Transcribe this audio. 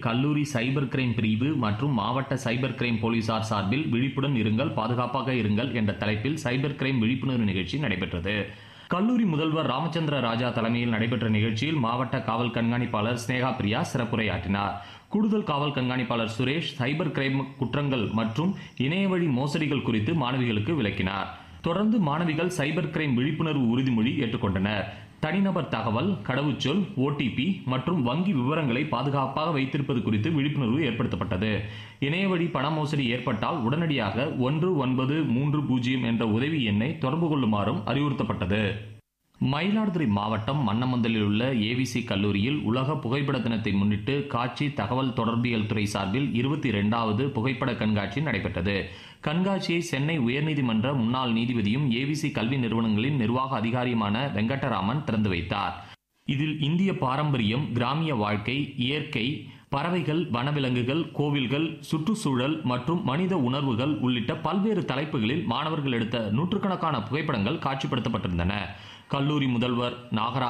கல்லூரி cyber crime பிரிவு மற்றும் மாவட்ட சைபர் கிரைம் போலீசார் சார்பில் விழிப்புடன் இருங்கள் பாதுகாப்பாக இருங்கள் என்ற தலைப்பில் சைபர் கிரைம் விழிப்புணர்வு நிகழ்ச்சி நடைபெற்றது கல்லூரி முதல்வர் ராமச்சந்திர ராஜா தலைமையில் நடைபெற்ற நிகழ்ச்சியில் மாவட்ட காவல் கண்காணிப்பாளர் ஸ்னேகா பிரியா சிறப்புரையாற்றினார் கூடுதல் காவல் கண்காணிப்பாளர் சுரேஷ் சைபர் கிரைம் குற்றங்கள் மற்றும் இணையவழி மோசடிகள் குறித்து மாணவிகளுக்கு விளக்கினார் தொடர்ந்து மாணவிகள் சைபர் கிரைம் விழிப்புணர்வு உறுதிமொழி ஏற்றுக்கொண்டனர் தனிநபர் தகவல் கடவுச்சொல் ஓடிபி மற்றும் வங்கி விவரங்களை பாதுகாப்பாக வைத்திருப்பது குறித்து விழிப்புணர்வு ஏற்படுத்தப்பட்டது இணையவழி பண மோசடி ஏற்பட்டால் உடனடியாக ஒன்று ஒன்பது மூன்று பூஜ்ஜியம் என்ற உதவி எண்ணை தொடர்பு கொள்ளுமாறும் அறிவுறுத்தப்பட்டது மயிலாடுதுறை மாவட்டம் மன்னமந்தலில் உள்ள ஏவிசி கல்லூரியில் உலக புகைப்பட தினத்தை முன்னிட்டு காட்சி தகவல் தொடர்பியல் துறை சார்பில் இருபத்தி இரண்டாவது புகைப்பட கண்காட்சி நடைபெற்றது கண்காட்சியை சென்னை உயர்நீதிமன்ற முன்னாள் நீதிபதியும் ஏவிசி கல்வி நிறுவனங்களின் நிர்வாக அதிகாரியுமான வெங்கடராமன் திறந்து வைத்தார் இதில் இந்திய பாரம்பரியம் கிராமிய வாழ்க்கை இயற்கை பறவைகள் வனவிலங்குகள் கோவில்கள் சுற்றுச்சூழல் மற்றும் மனித உணர்வுகள் உள்ளிட்ட பல்வேறு தலைப்புகளில் மாணவர்கள் எடுத்த நூற்றுக்கணக்கான புகைப்படங்கள் காட்சிப்படுத்தப்பட்டிருந்தன கல்லூரி முதல்வர் நாகராஜ்